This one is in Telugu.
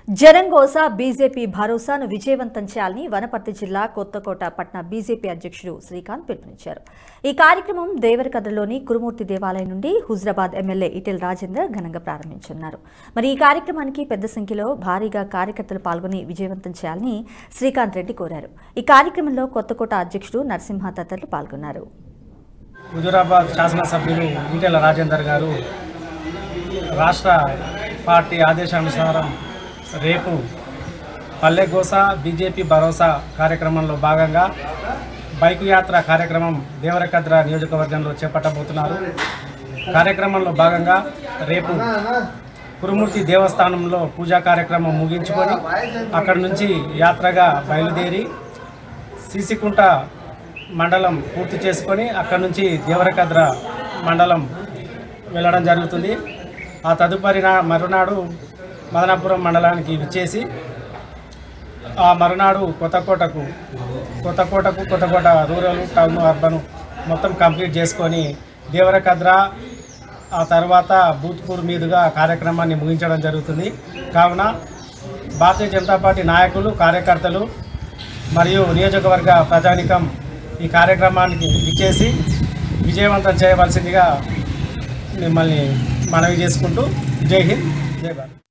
జరంగోస బీజేపీ భరోసాను విజయవంతం చేయాలని వనపర్తి జిల్లా కొత్తకోట పట్న బీజేపీ అధ్యక్షుడు శ్రీకాంత్ పిలుపునిచ్చారు ఈ కార్యక్రమం దేవరకద్రలోని కురుమూర్తి దేవాలయం నుండి హుజరాబాద్ ఎమ్మెల్యే ఇటెల్ రాజేందర్ ఘనంగా ప్రారంభించున్నారు మరి ఈ కార్యక్రమానికి పెద్ద సంఖ్యలో భారీగా కార్యకర్తలు పాల్గొని విజయవంతం చేయాలని శ్రీకాంత్ రెడ్డి కోరారు ఈ కార్యక్రమంలో కొత్తకోట అధ్యక్షుడు నరసింహ తదితరులు పాల్గొన్నారు హుజురాబాద్ శాసనసభ్యులు ఈటెల రాజేందర్ గారు రాష్ట్ర పార్టీ ఆదేశానుసారం రేపు పల్లెగోస బీజేపీ భరోసా కార్యక్రమంలో భాగంగా బైక్ యాత్ర కార్యక్రమం దేవరకద్ర నియోజకవర్గంలో చేపట్టబోతున్నారు కార్యక్రమంలో భాగంగా రేపు కురుమూర్తి దేవస్థానంలో పూజా కార్యక్రమం ముగించుకొని అక్కడి నుంచి యాత్రగా బయలుదేరి సీసికుంట మండలం పూర్తి చేసుకొని అక్కడి నుంచి దేవరకద్ర మండలం వెళ్ళడం జరుగుతుంది ఆ తదుపరి నా మరునాడు మదనాపురం మండలానికి విచ్చేసి ఆ మరునాడు కొత్తకోటకు కొత్తకోటకు కొత్తకోట రూరల్ టౌన్ అర్బన్ మొత్తం కంప్లీట్ చేసుకొని దేవరకద్ర ఆ తర్వాత బూత్పూర్ మీదుగా కార్యక్రమాన్ని ముగించడం జరుగుతుంది కావున భారతీయ జనతా పార్టీ నాయకులు కార్యకర్తలు మరియు నియోజకవర్గ ప్రజానికం ఈ కార్యక్రమానికి విచ్చేసి విజయవంతం చేయవలసిందిగా మిమ్మల్ని మనవి చేసుకుంటూ జై హింద్ జై భారత్